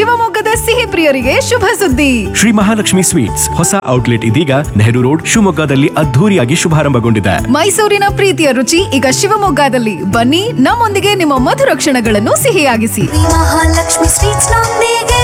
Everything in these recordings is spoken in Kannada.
ಶಿವಮೊಗ್ಗದ ಸಿಹಿ ಪ್ರಿಯರಿಗೆ ಶುಭ ಸುದ್ದಿ ಶ್ರೀ ಮಹಾಲಕ್ಷ್ಮಿ ಸ್ವೀಟ್ಸ್ ಹೊಸ ಔಟ್ಲೆಟ್ ಇದೀಗ ನೆಹರು ರೋಡ್ ಶಿವಮೊಗ್ಗದಲ್ಲಿ ಅದ್ಧೂರಿಯಾಗಿ ಶುಭಾರಂಭಗೊಂಡಿದೆ ಮೈಸೂರಿನ ಪ್ರೀತಿಯ ರುಚಿ ಈಗ ಶಿವಮೊಗ್ಗದಲ್ಲಿ ಬನ್ನಿ ನಮ್ಮೊಂದಿಗೆ ನಿಮ್ಮ ಮಧುರ ಕ್ಷಣಗಳನ್ನು ಸಿಹಿಯಾಗಿಸಿ ಮಹಾಲಕ್ಷ್ಮಿ ಸ್ವೀಟ್ಸ್ ನೊಂದಿಗೆ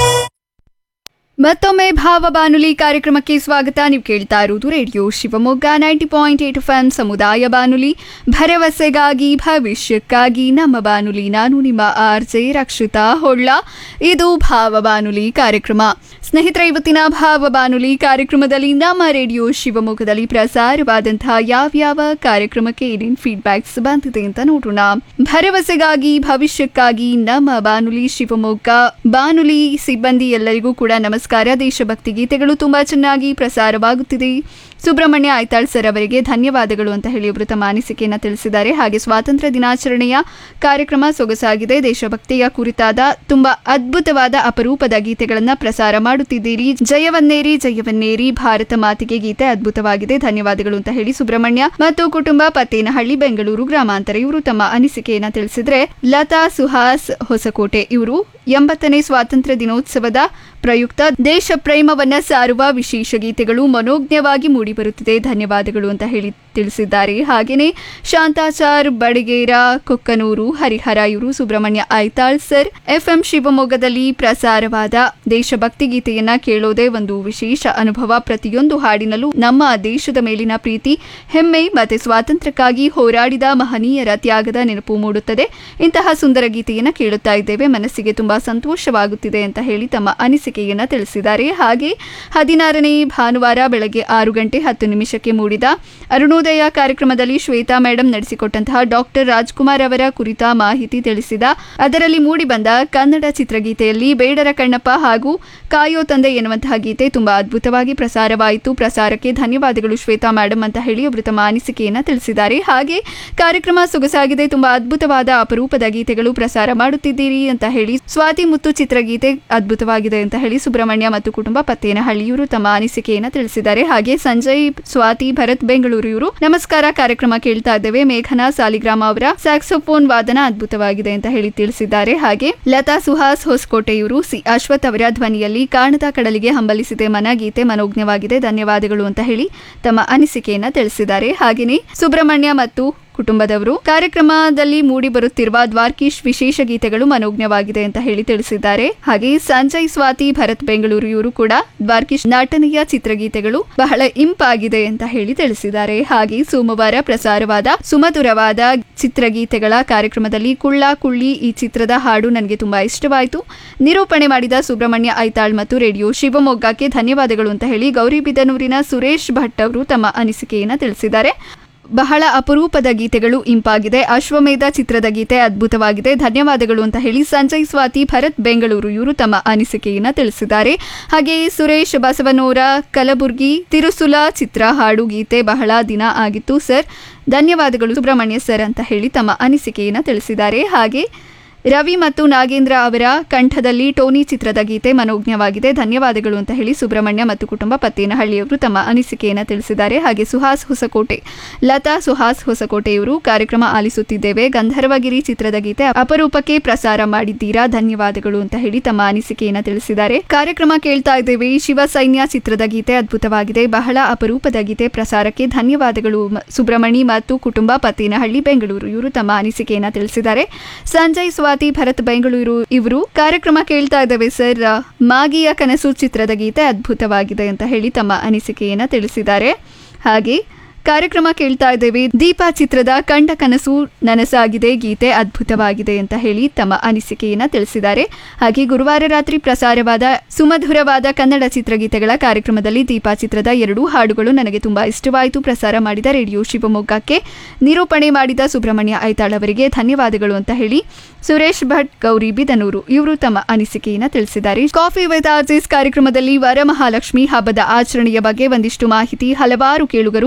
ಮತ್ತೊಮ್ಮೆ ಭಾವ ಬಾನುಲಿ ಕಾರ್ಯಕ್ರಮಕ್ಕೆ ಸ್ವಾಗತ ನೀವು ಕೇಳ್ತಾ ಇರುವುದು radio Shivamogga ninety point eight F M ಸಮುದಾಯ ಬಾನುಲಿ ಭರವಸೆಗಾಗಿ ಭವಿಷ್ಯಕ್ಕಾಗಿ ನಮ್ಮ ಬಾನುಲಿ ನಾನು ನಿಮ್ಮ ಆರ್ ಜೆ ರಕ್ಷಿತಾ ಹೊಳ್ಳ ಇದು ಭಾವ ಬಾನುಲಿ ಕಾರ್ಯಕ್ರಮ ಸ್ನೇಹಿತರೆ ಇವತ್ತಿನ ಭಾವ ಬಾನುಲಿ ಕಾರ್ಯಕ್ರಮದಲ್ಲಿ ನಮ್ಮ ರೇಡಿಯೋ ಶಿವಮೊಗ್ಗದಲ್ಲಿ ಪ್ರಸಾರವಾದಂತಹ ಯಾವ್ಯಾವ ಕಾರ್ಯಕ್ರಮಕ್ಕೆ ಏನೇನು ಫೀಡ್ಬ್ಯಾಕ್ಸ್ ಬಂದಿದೆ ಅಂತ ನೋಡೋಣ ಭರವಸೆಗಾಗಿ ಭವಿಷ್ಯಕ್ಕಾಗಿ ನಮ್ಮ ಬಾನುಲಿ ಶಿವಮೊಗ್ಗ ಬಾನುಲಿ ಸಿಬ್ಬಂದಿ ಎಲ್ಲರಿಗೂ ಕೂಡ ನಮಸ್ಕಾರ ದೇಶಭಕ್ತಿ ಗೀತೆಗಳು ತುಂಬಾ ಚೆನ್ನಾಗಿ ಪ್ರಸಾರವಾಗುತ್ತಿದೆ ಸುಬ್ರಹ್ಮಣ್ಯ ಐತಾಳ್ ಸರ್ ಅವರಿಗೆ ಧನ್ಯವಾದಗಳು ಅಂತ ಹೇಳಿ ಒಬ್ಬರು ತಮ್ಮ ಅನಿಸಿಕೆಯನ್ನು ತಿಳಿಸಿದ್ದಾರೆ ಹಾಗೆ ಸ್ವಾತಂತ್ರ್ಯ ದಿನಾಚರಣೆಯ ಕಾರ್ಯಕ್ರಮ ಸೊಗಸಾಗಿದೆ ದೇಶಭಕ್ತಿಯ ಕುರಿತಾದ ತುಂಬಾ ಅದ್ಭುತವಾದ ಅಪರೂಪದ ಗೀತೆಗಳನ್ನ ಪ್ರಸಾರ ಮಾಡುತ್ತಿದ್ದೀರಿ ಜಯವನ್ನೇರಿ ಜಯವನ್ನೇರಿ ಭಾರತ ಮಾತಿಗೆ ಗೀತೆ ಅದ್ಭುತವಾಗಿದೆ ಧನ್ಯವಾದಗಳು ಅಂತ ಹೇಳಿ ಸುಬ್ರಹ್ಮಣ್ಯ ಮತ್ತು ಕುಟುಂಬ ಪತ್ತೇನಹಳ್ಳಿ ಬೆಂಗಳೂರು ಗ್ರಾಮಾಂತರ ಇವರು ತಮ್ಮ ಅನಿಸಿಕೆಯನ್ನ ತಿಳಿಸಿದ್ರೆ ಲತಾ ಸುಹಾಸ್ ಹೊಸಕೋಟೆ ಇವರು ಎಂಬತ್ತನೇ ಸ್ವಾತಂತ್ರ್ಯ ದಿನೋತ್ಸವದ ಪ್ರಯುಕ್ತ ದೇಶ ಪ್ರೇಮವನ್ನ ಸಾರುವ ವಿಶೇಷ ಗೀತೆಗಳು ಮನೋಜ್ಞವಾಗಿ ಮೂಡಿಬರುತ್ತಿದೆ ಧನ್ಯವಾದಗಳು ಅಂತ ಹೇಳಿ ತಿಳಿಸಿದ್ದಾರೆ ಹಾಗೆಯೇ ಶಾಂತಾಚಾರ್ ಬಡಿಗೇರ ಕೊಕ್ಕನೂರು ಹರಿಹರ ಇವರು ಸುಬ್ರಹ್ಮಣ್ಯ ಐತಾಳ್ ಸರ್ ಎಫ್ಎಂ ಶಿವಮೊಗ್ಗದಲ್ಲಿ ಪ್ರಸಾರವಾದ ದೇಶಭಕ್ತಿ ಗೀತೆಯನ್ನ ಕೇಳೋದೇ ಒಂದು ವಿಶೇಷ ಅನುಭವ ಪ್ರತಿಯೊಂದು ಹಾಡಿನಲ್ಲೂ ನಮ್ಮ ದೇಶದ ಮೇಲಿನ ಪ್ರೀತಿ ಹೆಮ್ಮೆ ಮತ್ತೆ ಸ್ವಾತಂತ್ರ್ಯಕ್ಕಾಗಿ ಹೋರಾಡಿದ ಮಹನೀಯರ ತ್ಯಾಗದ ನೆನಪು ಮೂಡುತ್ತದೆ ಇಂತಹ ಸುಂದರ ಗೀತೆಯನ್ನ ಕೇಳುತ್ತಾ ಇದ್ದೇವೆ ಮನಸ್ಸಿಗೆ ತುಂಬಾ ಸಂತೋಷವಾಗುತ್ತಿದೆ ಅಂತ ಹೇಳಿ ತಮ್ಮ ಅನಿಸಿಕೆಯನ್ನ ತಿಳಿಸಿದ್ದಾರೆ ಹಾಗೆ ಹದಿನಾರನೇ ಭಾನುವಾರ ಬೆಳಗ್ಗೆ ಆರು ಗಂಟೆ ಹತ್ತು ನಿಮಿಷಕ್ಕೆ ಮೂಡಿದ ಅರುಣೋದಯ ಕಾರ್ಯಕ್ರಮದಲ್ಲಿ ಶ್ವೇತಾ ಮೇಡಮ್ ನಡೆಸಿಕೊಟ್ಟಂತಹ ಡಾಕ್ಟರ್ ರಾಜ್ಕುಮಾರ್ ಅವರ ಕುರಿತ ಮಾಹಿತಿ ತಿಳಿಸಿದ ಅದರಲ್ಲಿ ಮೂಡಿಬಂದ ಕನ್ನಡ ಚಿತ್ರಗೀತೆಯಲ್ಲಿ ಬೇಡರ ಕಣ್ಣಪ್ಪ ಹಾಗೂ ಕಾಯೋ ತಂದೆ ಎನ್ನುವಂತಹ ಗೀತೆ ತುಂಬಾ ಅದ್ಭುತವಾಗಿ ಪ್ರಸಾರವಾಯಿತು ಪ್ರಸಾರಕ್ಕೆ ಧನ್ಯವಾದಗಳು ಶ್ವೇತಾ ಮೇಡಮ್ ಅಂತ ಹೇಳಿ ಒಬ್ಬರು ತಮ್ಮ ಅನಿಸಿಕೆಯನ್ನ ತಿಳಿಸಿದ್ದಾರೆ ಹಾಗೆ ಕಾರ್ಯಕ್ರಮ ಸೊಗಸಾಗಿದೆ ತುಂಬಾ ಅದ್ಭುತವಾದ ಅಪರೂಪದ ಗೀತೆಗಳು ಪ್ರಸಾರ ಮಾಡುತ್ತಿದ್ದೀರಿ ಅಂತ ಹೇಳಿ ಸ್ವಾತಿ ಮುತ್ತು ಚಿತ್ರಗೀತೆ ಅದ್ಭುತವಾಗಿದೆ ಅಂತ ಹೇಳಿ ಸುಬ್ರಹ್ಮಣ್ಯ ಮತ್ತು ಕುಟುಂಬ ಪತ್ತೇನಹಳ್ಳಿ ಇವರು ತಮ್ಮ ಅನಿಸಿಕೆಯನ್ನ ತಿಳಿಸಿದ್ದಾರೆ ಹಾಗೆ ಸಂಜಯ್ ಸ್ವಾತಿ ಭರತ್ ಬೆಂಗಳೂರು ಇವರು ನಮಸ್ಕಾರ ಕಾರ್ಯಕ್ರಮ ಕೇಳ್ತಾ ಇದ್ದೇವೆ ಮೇಘನಾ ಸಾಲಿಗ್ರಾಮ ಅವರ ಸ್ಯಾಕ್ಸೋಫೋನ್ ವಾದನ ಅದ್ಭುತವಾಗಿದೆ ಅಂತ ಹೇಳಿ ತಿಳಿಸಿದ್ದಾರೆ ಹಾಗೆ ಲತಾ ಸುಹಾಸ್ ಹೊಸಕೋಟೆ ಇವರು ಸಿ ಅಶ್ವಥ್ ಅವರ ಧ್ವನಿಯಲ್ಲಿ ಕಾಣದ ಕಡಲಿಗೆ ಹಂಬಲಿಸಿದೆ ಮನ ಗೀತೆ ಮನೋಜ್ಞವಾಗಿದೆ ಧನ್ಯವಾದಗಳು ಅಂತ ಹೇಳಿ ತಮ್ಮ ಅನಿಸಿಕೆಯನ್ನ ತಿಳಿಸಿದ್ದಾರೆ ಹಾಗೆಯೇ ಸುಬ್ರಹ್ಮಣ್ಯ ಮತ್ತು ಕುಟುಂಬದವರು ಕಾರ್ಯಕ್ರಮದಲ್ಲಿ ಮೂಡಿ ಬರುತ್ತಿರುವ ದ್ವಾರ್ಕೀಶ್ ವಿಶೇಷ ಗೀತೆಗಳು ಮನೋಜ್ಞವಾಗಿದೆ ಅಂತ ಹೇಳಿ ತಿಳಿಸಿದ್ದಾರೆ ಹಾಗೆ ಸಂಜಯ್ ಸ್ವಾತಿ ಭರತ್ ಬೆಂಗಳೂರು ಇವರು ಕೂಡ ದ್ವಾರ್ಕೀಶ್ ನಟನೆಯ ಚಿತ್ರಗೀತೆಗಳು ಬಹಳ ಇಂಪಾಗಿದೆ ಅಂತ ಹೇಳಿ ತಿಳಿಸಿದ್ದಾರೆ ಹಾಗೆ ಸೋಮವಾರ ಪ್ರಸಾರವಾದ ಸುಮಧುರವಾದ ಚಿತ್ರಗೀತೆಗಳ ಕಾರ್ಯಕ್ರಮದಲ್ಲಿ ಕುಳ್ಳ ಕುಳ್ಳಿ ಈ ಚಿತ್ರದ ಹಾಡು ನನಗೆ ತುಂಬಾ ಇಷ್ಟವಾಯಿತು ನಿರೂಪಣೆ ಮಾಡಿದ ಸುಬ್ರಹ್ಮಣ್ಯ ಐತಾಳ್ ಮತ್ತು ರೇಡಿಯೋ ಶಿವಮೊಗ್ಗಕ್ಕೆ ಧನ್ಯವಾದಗಳು ಅಂತ ಹೇಳಿ ಗೌರಿಬಿದನೂರಿನ ಸುರೇಶ್ ಭಟ್ ಅವರು ತಮ್ಮ ಅನಿಸಿಕೆಯನ್ನ ತಿಳಿಸಿದ್ದಾರೆ ಬಹಳ ಅಪರೂಪದ ಗೀತೆಗಳು ಇಂಪಾಗಿದೆ ಅಶ್ವಮೇಧ ಚಿತ್ರದ ಗೀತೆ ಅದ್ಭುತವಾಗಿದೆ ಧನ್ಯವಾದಗಳು ಅಂತ ಹೇಳಿ ಸಂಜಯ್ ಸ್ವಾತಿ ಭರತ್ ಬೆಂಗಳೂರು ಇವರು ತಮ್ಮ ಅನಿಸಿಕೆಯನ್ನ ತಿಳಿಸಿದ್ದಾರೆ ಹಾಗೆ ಸುರೇಶ್ ಬಸವನೂರ ಕಲಬುರ್ಗಿ ತಿರುಸುಲ ಚಿತ್ರ ಹಾಡು ಗೀತೆ ಬಹಳ ದಿನ ಆಗಿತ್ತು ಸರ್ ಧನ್ಯವಾದಗಳು ಸುಬ್ರಹ್ಮಣ್ಯ ಸರ್ ಅಂತ ಹೇಳಿ ತಮ್ಮ ಅನಿಸಿಕೆಯನ್ನ ತಿಳಿಸಿದ್ದಾರೆ ಹಾಗೆ ರವಿ ಮತ್ತು ನಾಗೇಂದ್ರ ಅವರ ಕಂಠದಲ್ಲಿ ಟೋನಿ ಚಿತ್ರದ ಗೀತೆ ಮನೋಜ್ಞವಾಗಿದೆ ಧನ್ಯವಾದಗಳು ಅಂತ ಹೇಳಿ ಸುಬ್ರಹ್ಮಣ್ಯ ಮತ್ತು ಕುಟುಂಬ ಪತ್ತೇನಹಳ್ಳಿಯವರು ತಮ್ಮ ಅನಿಸಿಕೆಯನ್ನು ತಿಳಿಸಿದ್ದಾರೆ ಹಾಗೆ ಸುಹಾಸ್ ಹೊಸಕೋಟೆ ಲತಾ ಸುಹಾಸ್ ಹೊಸಕೋಟೆಯವರು ಕಾರ್ಯಕ್ರಮ ಆಲಿಸುತ್ತಿದ್ದೇವೆ ಗಂಧರ್ವಗಿರಿ ಚಿತ್ರದ ಗೀತೆ ಅಪರೂಪಕ್ಕೆ ಪ್ರಸಾರ ಮಾಡಿದ್ದೀರಾ ಧನ್ಯವಾದಗಳು ಅಂತ ಹೇಳಿ ತಮ್ಮ ಅನಿಸಿಕೆಯನ್ನು ತಿಳಿಸಿದ್ದಾರೆ ಕಾರ್ಯಕ್ರಮ ಕೇಳ್ತಾ ಇದ್ದೇವೆ ಶಿವ ಸೈನ್ಯ ಚಿತ್ರದ ಗೀತೆ ಅದ್ಭುತವಾಗಿದೆ ಬಹಳ ಅಪರೂಪದ ಗೀತೆ ಪ್ರಸಾರಕ್ಕೆ ಧನ್ಯವಾದಗಳು ಮ- ಸುಬ್ರಹ್ಮಣಿ ಮತ್ತು ಕುಟುಂಬ ಪತ್ತೇನಹಳ್ಳಿ ಬೆಂಗಳೂರು ಇವರು ತಮ್ಮ ಅನಿಸಿಕೆಯನ್ನ ತಿಳಿಸಿದ್ದಾರೆ ಸಂಜಯ್ ಸ್ವಾತಿ ಭರತ್ ಬೆಂಗಳೂರು ಇವರು ಕಾರ್ಯಕ್ರಮ ಕೇಳ್ತಾ ಇದ್ದೇವೆ ಸರ್ ಮಾಗಿಯ ಕನಸು ಚಿತ್ರದ ಗೀತೆ ಅದ್ಭುತವಾಗಿದೆ ಅಂತ ಹೇಳಿ ತಮ್ಮ ಅನಿಸಿಕೆಯನ್ನ ತಿಳಿಸಿದ್ದಾರೆ ಹಾಗೆ ಕಾರ್ಯಕ್ರಮ ಕೇಳ್ತಾ ಇದ್ದೇವೆ ದೀಪಾ ಚಿತ್ರದ ಕಂಡ ಕನಸು ನನಸಾಗಿದೆ ಗೀತೆ ಅದ್ಭುತವಾಗಿದೆ ಅಂತ ಹೇಳಿ ತಮ್ಮ ಅನಿಸಿಕೆಯನ್ನ ತಿಳಿಸಿದ್ದಾರೆ ಹಾಗೆ ಗುರುವಾರ ರಾತ್ರಿ ಪ್ರಸಾರವಾದ ಸುಮಧುರವಾದ ಕನ್ನಡ ಚಿತ್ರಗೀತೆಗಳ ಕಾರ್ಯಕ್ರಮದಲ್ಲಿ ದೀಪಾ ಚಿತ್ರದ ಎರಡೂ ಹಾಡುಗಳು ನನಗೆ ತುಂಬಾ ಇಷ್ಟವಾಯಿತು ಪ್ರಸಾರ ಮಾಡಿದ ರೇಡಿಯೋ ಶಿವಮೊಗ್ಗಕ್ಕೆ ನಿರೂಪಣೆ ಮಾಡಿದ ಸುಬ್ರಹ್ಮಣ್ಯ ಐತಾಳ್ ಅವರಿಗೆ ಧನ್ಯವಾದಗಳು ಅಂತ ಹೇಳಿ ಸುರೇಶ್ ಭಟ್ ಗೌರಿ ಬಿದನೂರು ಇವರು ತಮ್ಮ ಅನಿಸಿಕೆಯನ್ನ ತಿಳಿಸಿದ್ದಾರೆ ಕಾಫಿ ವಿತ್ ಆರ್ಜಿಸ್ ಕಾರ್ಯಕ್ರಮದಲ್ಲಿ ವರಮಹಾಲಕ್ಷ್ಮಿ ಹಬ್ಬದ ಆಚರಣೆಯ ಬಗ್ಗೆ ಒಂದಿಷ್ಟು ಮಾಹಿತಿ ಹಲವಾರು ಕೇಳುಗರು ಹಂಚಿಕೊಂಡಿದ್ದಾರೆ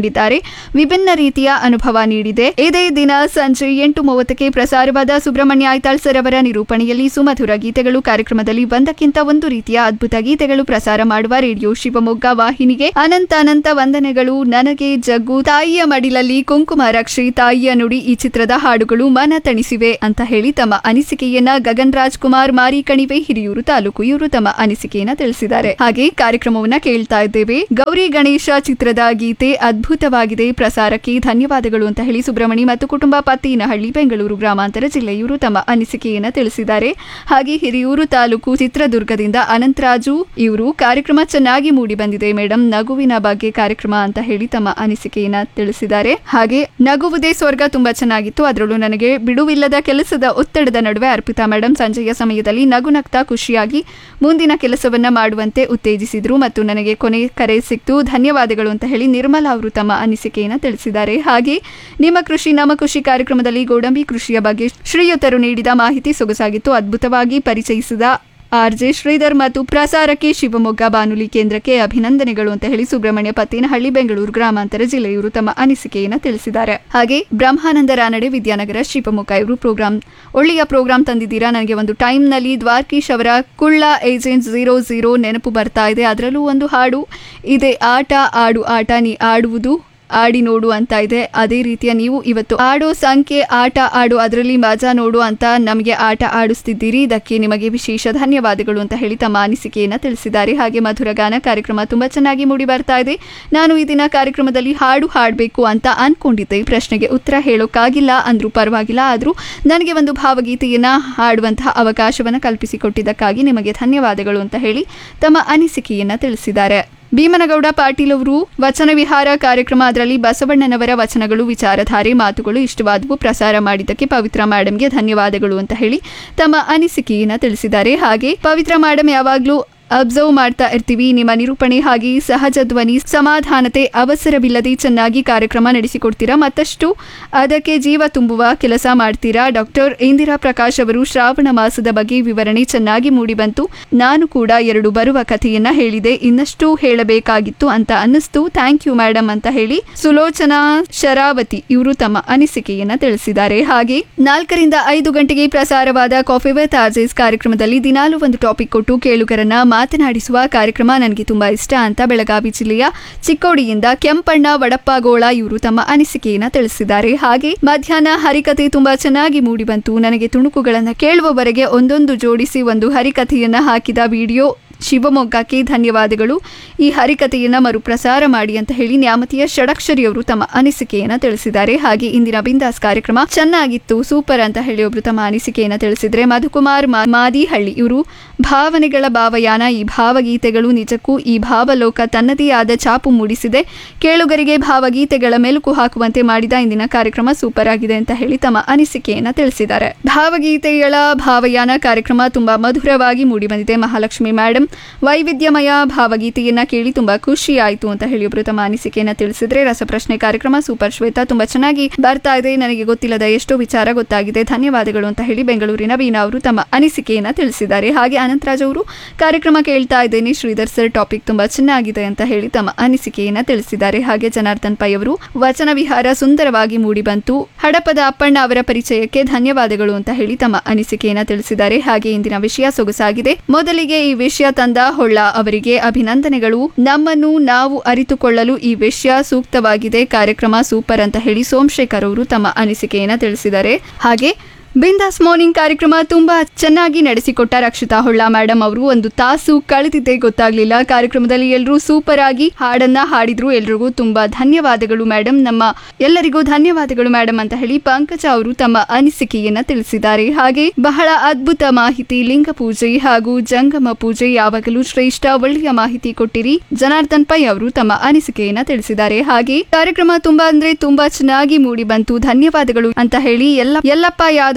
ಹಂಚಿಕೊಂಡಿದ್ದಾರೆ ವಿಭಿನ್ನ ರೀತಿಯ ಅನುಭವ ನೀಡಿದೆ ಇದೇ ದಿನ ಸಂಜೆ ಎಂಟು ಮೂವತ್ತಕ್ಕೆ ಪ್ರಸಾರವಾದ ಸುಬ್ರಹ್ಮಣ್ಯ ಐತಾಳ್ ಸರ್ ಅವರ ನಿರೂಪಣೆಯಲ್ಲಿ ಸುಮಧುರ ಗೀತೆಗಳು ಕಾರ್ಯಕ್ರಮದಲ್ಲಿ ಒಂದಕ್ಕಿಂತ ಒಂದು ರೀತಿಯ ಅದ್ಭುತ ಗೀತೆಗಳು ಪ್ರಸಾರ ಮಾಡುವ ರೇಡಿಯೋ ಶಿವಮೊಗ್ಗ ವಾಹಿನಿಗೆ ಅನಂತ ಅನಂತ ವಂದನೆಗಳು ನನಗೆ ಜಗ್ಗು ತಾಯಿಯ ಮಡಿಲಲ್ಲಿ ಕುಂಕುಮ ರಕ್ಷಿ ತಾಯಿಯ ನುಡಿ ಈ ಚಿತ್ರದ ಹಾಡುಗಳು ಮನ ತಣಿಸಿವೆ ಅಂತ ಹೇಳಿ ತಮ್ಮ ಅನಿಸಿಕೆಯನ್ನ ಗಗನ್ ರಾಜ್ ಕುಮಾರ್ ಮಾರಿ ಕಣಿವೆ ಹಿರಿಯೂರು ತಾಲೂಕು ಇವರು ತಮ್ಮ ಅನಿಸಿಕೆಯನ್ನ ತಿಳಿಸಿದ್ದಾರೆ ಹಾಗೆ ಕಾರ್ಯಕ್ರಮವನ್ನ ಕೇಳ್ತಾ ಇದ್ದೇವೆ ಗೌರಿ ಗಣೇಶ ಚಿತ್ರದ ಗೀತೆ ಅದ್ಭುತವಾಗಿದೆ ಪ್ರಸಾರಕ್ಕೆ ಧನ್ಯವಾದಗಳು ಅಂತ ಹೇಳಿ ಸುಬ್ರಹ್ಮಣಿ ಮತ್ತು ಕುಟುಂಬ ಪತ್ತಿನಹಳ್ಳಿ ಬೆಂಗಳೂರು ಗ್ರಾಮಾಂತರ ಜಿಲ್ಲೆ ಇವರು ತಮ್ಮ ಅನಿಸಿಕೆಯನ್ನ ತಿಳಿಸಿದ್ದಾರೆ ಹಾಗೆ ಹಿರಿಯೂರು ತಾಲೂಕು ಚಿತ್ರದುರ್ಗದಿಂದ ಅನಂತರಾಜು ಇವರು ಕಾರ್ಯಕ್ರಮ ಚೆನ್ನಾಗಿ ಮೂಡಿ ಬಂದಿದೆ ಮೇಡಮ್ ನಗುವಿನ ಬಗ್ಗೆ ಕಾರ್ಯಕ್ರಮ ಅಂತ ಹೇಳಿ ತಮ್ಮ ಅನಿಸಿಕೆಯನ್ನ ತಿಳಿಸಿದ್ದಾರೆ ಹಾಗೆ ನಗುವುದೇ ಸ್ವರ್ಗ ತುಂಬಾ ಚೆನ್ನಾಗಿತ್ತು ಅದರಲ್ಲೂ ನನಗೆ ಬಿಡುವಿಲ್ಲದ ಕೆಲಸದ ಒತ್ತಡದ ನಡುವೆ ಅರ್ಪಿತಾ ಮೇಡಮ್ ಸಂಜೆಯ ಸಮಯದಲ್ಲಿ ನಗು ನಗ್ತಾ ಖುಷಿಯಾಗಿ ಮುಂದಿನ ಕೆಲಸವನ್ನ ಮಾಡುವಂತೆ ಉತ್ತೇಜಿಸಿದ್ರು ಮತ್ತು ನನಗೆ ಕೊನೆ ಕರೆ ಸಿಕ್ತು ಧನ್ಯವಾದಗಳು ಅಂತ ಹೇಳಿ ನಿರ್ಮಲಾ ಅವರು ತಮ್ಮ ಅನಿಸಿಕೆಯನ್ನ ತಿಳಿಸಿದ್ದಾರೆ ಹಾಗೆ ನಿಮ್ಮ ಕೃಷಿ ನಮ್ಮ ಕೃಷಿ ಕಾರ್ಯಕ್ರಮದಲ್ಲಿ ಗೋಡಂಬಿ ಕೃಷಿಯ ಬಗ್ಗೆ ಶ್ರೀಯುತರು ನೀಡಿದ ಮಾಹಿತಿ ಸೊಗಸಾಗಿತ್ತು ಅದ್ಭುತವಾಗಿ ಪರಿಚಯಿಸಿದ ಆರ್ ಜೆ ಶ್ರೀಧರ್ ಮತ್ತು ಪ್ರಸಾರಕ್ಕೆ ಶಿವಮೊಗ್ಗ ಬಾನುಲಿ ಕೇಂದ್ರಕ್ಕೆ ಅಭಿನಂದನೆಗಳು ಅಂತ ಹೇಳಿ ಸುಬ್ರಹ್ಮಣ್ಯ ಪತ್ತಿನಹಳ್ಳಿ ಬೆಂಗಳೂರು ಗ್ರಾಮಾಂತರ ಜಿಲ್ಲೆಯವರು ತಮ್ಮ ಅನಿಸಿಕೆಯನ್ನು ತಿಳಿಸಿದ್ದಾರೆ ಹಾಗೆ ಬ್ರಹ್ಮಾನಂದ ರಾನಡೆ ವಿದ್ಯಾನಗರ ಶಿವಮೊಗ್ಗ ಇವರು ಪ್ರೋಗ್ರಾಮ್ ಒಳ್ಳೆಯ ಪ್ರೋಗ್ರಾಮ್ ತಂದಿದ್ದೀರಾ ನನಗೆ ಒಂದು ಟೈಮ್ನಲ್ಲಿ ದ್ವಾರ್ಕೀಶ್ ಅವರ ಕುಳ್ಳ ಏಜೆಂಟ್ ಝೀರೋ ಝೀರೋ ನೆನಪು ಬರ್ತಾ ಇದೆ ಅದರಲ್ಲೂ ಒಂದು ಹಾಡು ಇದೆ ಆಟ ಆಡು ಆಟ ನೀ ಆಡುವುದು ಆಡಿ ನೋಡು ಅಂತ ಇದೆ ಅದೇ ರೀತಿಯ ನೀವು ಇವತ್ತು ಆಡೋ ಸಂಖ್ಯೆ ಆಟ ಆಡು ಅದರಲ್ಲಿ ಮಜಾ ನೋಡು ಅಂತ ನಮಗೆ ಆಟ ಆಡಿಸ್ತಿದ್ದೀರಿ ಇದಕ್ಕೆ ನಿಮಗೆ ವಿಶೇಷ ಧನ್ಯವಾದಗಳು ಅಂತ ಹೇಳಿ ತಮ್ಮ ಅನಿಸಿಕೆಯನ್ನ ತಿಳಿಸಿದ್ದಾರೆ ಹಾಗೆ ಮಧುರ ಗಾನ ಕಾರ್ಯಕ್ರಮ ತುಂಬಾ ಚೆನ್ನಾಗಿ ಮೂಡಿ ಬರ್ತಾ ಇದೆ ನಾನು ಈ ದಿನ ಕಾರ್ಯಕ್ರಮದಲ್ಲಿ ಹಾಡು ಹಾಡಬೇಕು ಅಂತ ಅನ್ಕೊಂಡಿದ್ದೆ ಈ ಪ್ರಶ್ನೆಗೆ ಉತ್ತರ ಹೇಳೋಕ್ಕಾಗಿಲ್ಲ ಅಂದ್ರೂ ಪರವಾಗಿಲ್ಲ ಆದ್ರೂ ನನಗೆ ಒಂದು ಭಾವಗೀತೆಯನ್ನ ಹಾಡುವಂತಹ ಅವಕಾಶವನ್ನ ಕಲ್ಪಿಸಿಕೊಟ್ಟಿದ್ದಕ್ಕಾಗಿ ನಿಮಗೆ ಧನ್ಯವಾದಗಳು ಅಂತ ಹೇಳಿ ತಮ್ಮ ಅನಿಸಿಕೆಯನ್ನ ತಿಳಿಸಿದ್ದಾರೆ ಭೀಮನಗೌಡ ಪಾಟೀಲ್ ಅವರು ವಚನ ವಿಹಾರ ಕಾರ್ಯಕ್ರಮ ಅದರಲ್ಲಿ ಬಸವಣ್ಣನವರ ವಚನಗಳು ವಿಚಾರಧಾರೆ ಮಾತುಗಳು ಇಷ್ಟವಾದವು ಪ್ರಸಾರ ಮಾಡಿದ್ದಕ್ಕೆ ಪವಿತ್ರ ಮೇಡಮ್ಗೆ ಧನ್ಯವಾದಗಳು ಅಂತ ಹೇಳಿ ತಮ್ಮ ಅನಿಸಿಕೆಯನ್ನ ತಿಳಿಸಿದ್ದಾರೆ ಹಾಗೆ ಪವಿತ್ರ ಮೇಡಮ್ ಯಾವಾಗಲೂ ಅಬ್ಸರ್ವ್ ಮಾಡ್ತಾ ಇರ್ತೀವಿ ನಿಮ್ಮ ನಿರೂಪಣೆ ಹಾಗೆ ಸಹಜ ಧ್ವನಿ ಸಮಾಧಾನತೆ ಅವಸರವಿಲ್ಲದೆ ಚೆನ್ನಾಗಿ ಕಾರ್ಯಕ್ರಮ ನಡೆಸಿಕೊಡ್ತೀರಾ ಮತ್ತಷ್ಟು ಅದಕ್ಕೆ ಜೀವ ತುಂಬುವ ಕೆಲಸ ಮಾಡ್ತೀರಾ ಡಾಕ್ಟರ್ ಇಂದಿರಾ ಪ್ರಕಾಶ್ ಅವರು ಶ್ರಾವಣ ಮಾಸದ ಬಗ್ಗೆ ವಿವರಣೆ ಚೆನ್ನಾಗಿ ಮೂಡಿಬಂತು ನಾನು ಕೂಡ ಎರಡು ಬರುವ ಕಥೆಯನ್ನ ಹೇಳಿದೆ ಇನ್ನಷ್ಟು ಹೇಳಬೇಕಾಗಿತ್ತು ಅಂತ ಅನ್ನಿಸ್ತು ಥ್ಯಾಂಕ್ ಯು ಮೇಡಮ್ ಅಂತ ಹೇಳಿ ಸುಲೋಚನಾ ಶರಾವತಿ ಇವರು ತಮ್ಮ ಅನಿಸಿಕೆಯನ್ನ ತಿಳಿಸಿದ್ದಾರೆ ಹಾಗೆ ನಾಲ್ಕರಿಂದ ಐದು ಗಂಟೆಗೆ ಪ್ರಸಾರವಾದ ಕಾಫಿ ವಿತ್ ಆರ್ಜೆಸ್ ಕಾರ್ಯಕ್ರಮದಲ್ಲಿ ದಿನಾಲು ಒಂದು ಟಾಪಿಕ್ ಕೊಟ್ಟು ಕೇಳುಗರನ್ನ ಮಾತನಾಡಿಸುವ ಕಾರ್ಯಕ್ರಮ ನನಗೆ ತುಂಬಾ ಇಷ್ಟ ಅಂತ ಬೆಳಗಾವಿ ಜಿಲ್ಲೆಯ ಚಿಕ್ಕೋಡಿಯಿಂದ ಕೆಂಪಣ್ಣ ವಡಪ್ಪಗೋಳ ಇವರು ತಮ್ಮ ಅನಿಸಿಕೆಯನ್ನ ತಿಳಿಸಿದ್ದಾರೆ ಹಾಗೆ ಮಧ್ಯಾಹ್ನ ಹರಿಕತೆ ತುಂಬಾ ಚೆನ್ನಾಗಿ ಮೂಡಿಬಂತು ನನಗೆ ತುಣುಕುಗಳನ್ನ ಕೇಳುವವರೆಗೆ ಒಂದೊಂದು ಜೋಡಿಸಿ ಒಂದು ಹರಿಕಥೆಯನ್ನ ಹಾಕಿದ ವಿಡಿಯೋ ಶಿವಮೊಗ್ಗಕ್ಕೆ ಧನ್ಯವಾದಗಳು ಈ ಹರಿಕಥೆಯನ್ನ ಮರುಪ್ರಸಾರ ಮಾಡಿ ಅಂತ ಹೇಳಿ ನ್ಯಾಮತಿಯ ಷಡಕ್ಷರಿ ಅವರು ತಮ್ಮ ಅನಿಸಿಕೆಯನ್ನ ತಿಳಿಸಿದ್ದಾರೆ ಹಾಗೆ ಇಂದಿನ ಬಿಂದಾಸ್ ಕಾರ್ಯಕ್ರಮ ಚೆನ್ನಾಗಿತ್ತು ಸೂಪರ್ ಅಂತ ಹೇಳಿ ಒಬ್ರು ತಮ್ಮ ಅನಿಸಿಕೆಯನ್ನ ತಿಳಿಸಿದ್ರೆ ಮಧುಕುಮಾರ್ ಮಾ- ಮಾದಿಹಳ್ಳಿ ಇವರು ಭಾವನೆಗಳ ಭಾವಯಾನ ಈ ಭಾವಗೀತೆಗಳು ನಿಜಕ್ಕೂ ಈ ಭಾವಲೋಕ ತನ್ನದೇ ಆದ ಛಾಪು ಮೂಡಿಸಿದೆ ಕೇಳುಗರಿಗೆ ಭಾವಗೀತೆಗಳ ಮೆಲುಕು ಹಾಕುವಂತೆ ಮಾಡಿದ ಇಂದಿನ ಕಾರ್ಯಕ್ರಮ ಸೂಪರ್ ಆಗಿದೆ ಅಂತ ಹೇಳಿ ತಮ್ಮ ಅನಿಸಿಕೆಯನ್ನ ತಿಳಿಸಿದ್ದಾರೆ ಭಾವಗೀತೆಗಳ ಭಾವಯಾನ ಕಾರ್ಯಕ್ರಮ ತುಂಬಾ ಮಧುರವಾಗಿ ಮೂಡಿಬಂದಿದೆ ಮಹಾಲಕ್ಷ್ಮಿ ಮೇಡಮ್ ವೈವಿಧ್ಯಮಯ ಭಾವಗೀತೆಯನ್ನ ಕೇಳಿ ತುಂಬಾ ಖುಷಿ ಆಯಿತು ಅಂತ ಹೇಳಿ ಒಬ್ರು ತಮ್ಮ ಅನಿಸಿಕೆಯನ್ನ ತಿಳಿಸಿದ್ರೆ ರಸಪ್ರಶ್ನೆ ಕಾರ್ಯಕ್ರಮ ಸೂಪರ್ ಶ್ವೇತಾ ತುಂಬಾ ಚೆನ್ನಾಗಿ ಬರ್ತಾ ಇದೆ ನನಗೆ ಗೊತ್ತಿಲ್ಲದ ಎಷ್ಟೋ ವಿಚಾರ ಗೊತ್ತಾಗಿದೆ ಧನ್ಯವಾದಗಳು ಅಂತ ಹೇಳಿ ಬೆಂಗಳೂರಿನ ವೀಣಾ ಅವರು ತಮ್ಮ ಅನಿಸಿಕೆಯನ್ನ ತಿಳಿಸಿದ್ದಾರೆ ಹಾಗೆ ಅನಂತರಾಜ್ ಅವರು ಕಾರ್ಯಕ್ರಮ ಕೇಳ್ತಾ ಇದ್ದೇನೆ ಶ್ರೀಧರ್ ಸರ್ ಟಾಪಿಕ್ ತುಂಬಾ ಚೆನ್ನಾಗಿದೆ ಅಂತ ಹೇಳಿ ತಮ್ಮ ಅನಿಸಿಕೆಯನ್ನ ತಿಳಿಸಿದ್ದಾರೆ ಹಾಗೆ ಜನಾರ್ದನ್ ಪೈ ಅವರು ವಚನ ವಿಹಾರ ಸುಂದರವಾಗಿ ಮೂಡಿಬಂತು ಹಡಪದ ಅಪ್ಪಣ್ಣ ಅವರ ಪರಿಚಯಕ್ಕೆ ಧನ್ಯವಾದಗಳು ಅಂತ ಹೇಳಿ ತಮ್ಮ ಅನಿಸಿಕೆಯನ್ನ ತಿಳಿಸಿದ್ದಾರೆ ಹಾಗೆ ಇಂದಿನ ವಿಷಯ ಸೊಗಸಾಗಿದೆ ಮೊದಲಿಗೆ ಈ ವಿಷಯ ತಂದ ಹೊಳ್ಳ ಅವರಿಗೆ ಅಭಿನಂದನೆಗಳು ನಮ್ಮನ್ನು ನಾವು ಅರಿತುಕೊಳ್ಳಲು ಈ ವಿಷಯ ಸೂಕ್ತವಾಗಿದೆ ಕಾರ್ಯಕ್ರಮ ಸೂಪರ್ ಅಂತ ಹೇಳಿ ಸೋಮಶೇಖರ್ ಅವರು ತಮ್ಮ ಅನಿಸಿಕೆಯನ್ನ ತಿಳಿಸಿದ್ದಾರೆ ಹಾಗೆ ಬಿಂದಾಸ್ ಮಾರ್ನಿಂಗ್ ಕಾರ್ಯಕ್ರಮ ತುಂಬಾ ಚೆನ್ನಾಗಿ ನಡೆಸಿಕೊಟ್ಟ ರಕ್ಷಿತಾ ಹೊಳ್ಳ ಮೇಡಮ್ ಅವರು ಒಂದು ತಾಸು ಕಳೆದಿದ್ದೇ ಗೊತ್ತಾಗ್ಲಿಲ್ಲ ಕಾರ್ಯಕ್ರಮದಲ್ಲಿ ಎಲ್ಲರೂ ಸೂಪರ್ ಆಗಿ ಹಾಡನ್ನ ಹಾಡಿದ್ರು ಎಲ್ರಿಗೂ ತುಂಬಾ ಧನ್ಯವಾದಗಳು ಮೇಡಮ್ ನಮ್ಮ ಎಲ್ಲರಿಗೂ ಧನ್ಯವಾದಗಳು ಮೇಡಮ್ ಅಂತ ಹೇಳಿ ಪಂಕಜ ಅವರು ತಮ್ಮ ಅನಿಸಿಕೆಯನ್ನ ತಿಳಿಸಿದ್ದಾರೆ ಹಾಗೆ ಬಹಳ ಅದ್ಭುತ ಮಾಹಿತಿ ಲಿಂಗ ಪೂಜೆ ಹಾಗೂ ಜಂಗಮ ಪೂಜೆ ಯಾವಾಗಲೂ ಶ್ರೇಷ್ಠ ಒಳ್ಳೆಯ ಮಾಹಿತಿ ಕೊಟ್ಟಿರಿ ಜನಾರ್ದನ್ ಪೈ ಅವರು ತಮ್ಮ ಅನಿಸಿಕೆಯನ್ನ ತಿಳಿಸಿದ್ದಾರೆ ಹಾಗೆ ಕಾರ್ಯಕ್ರಮ ತುಂಬಾ ಅಂದ್ರೆ ತುಂಬಾ ಚೆನ್ನಾಗಿ ಮೂಡಿ ಬಂತು ಧನ್ಯವಾದಗಳು ಅಂತ ಹೇಳಿ ಎಲ್ಲ ಯಲ್ಲಪ್ಪ ಯಾದವ್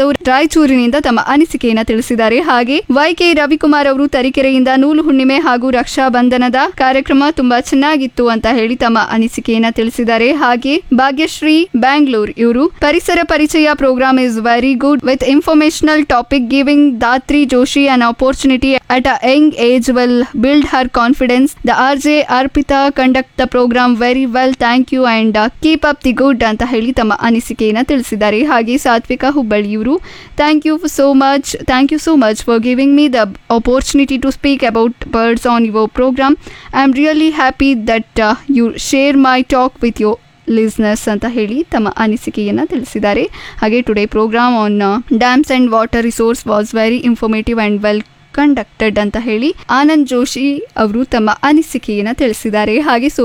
ಯಾದವ್ ರಾಯಚೂರಿನಿಂದ ತಮ್ಮ ಅನಿಸಿಕೆಯನ್ನ ತಿಳಿಸಿದ್ದಾರೆ ಹಾಗೆ ವೈಕೆ ರವಿಕುಮಾರ್ ಅವರು ತರೀಕೆರೆಯಿಂದ ನೂಲು ಹುಣ್ಣಿಮೆ ಹಾಗೂ ರಕ್ಷಾ ಬಂಧನದ ಕಾರ್ಯಕ್ರಮ ತುಂಬಾ ಚೆನ್ನಾಗಿತ್ತು ಅಂತ ಹೇಳಿ ತಮ್ಮ ಅನಿಸಿಕೆಯನ್ನ ತಿಳಿಸಿದ್ದಾರೆ ಹಾಗೆ ಭಾಗ್ಯಶ್ರೀ ಬ್ಯಾಂಗ್ಳೂರ್ ಇವರು ಪರಿಸರ ಪರಿಚಯ program is very good with informational topic giving Dhatri Joshi an opportunity at a young age will build her confidence the R J Arpitha conduct the program very well thank you and keep up the good ಅಂತ ಹೇಳಿ ತಮ್ಮ ಅನಿಸಿಕೆಯನ್ನ ತಿಳಿಸಿದ್ದಾರೆ ಹಾಗೆ ಸಾತ್ವಿಕ ಹುಬ್ಬಳ್ಳಿಯವರು thank you so much thank you so much for giving me the opportunity to speak about birds on your program I am really happy that you share my talk with you listeners ಅಂತ ಹೇಳಿ ತಮ್ಮ ಅನಿಸಿಕೆಯನ್ನು ತಿಳಿಸಿದ್ದಾರೆ ಹಾಗೆ today program on dams and water resource was very informative and well conducted ಅಂತ ಹೇಳಿ ಆನಂದ್ ಜೋಶಿ ಅವರು ತಮ್ಮ ಅನಿಸಿಕೆಯನ್ನು ತಿಳಿಸಿದ್ದಾರೆ ಹಾಗೆ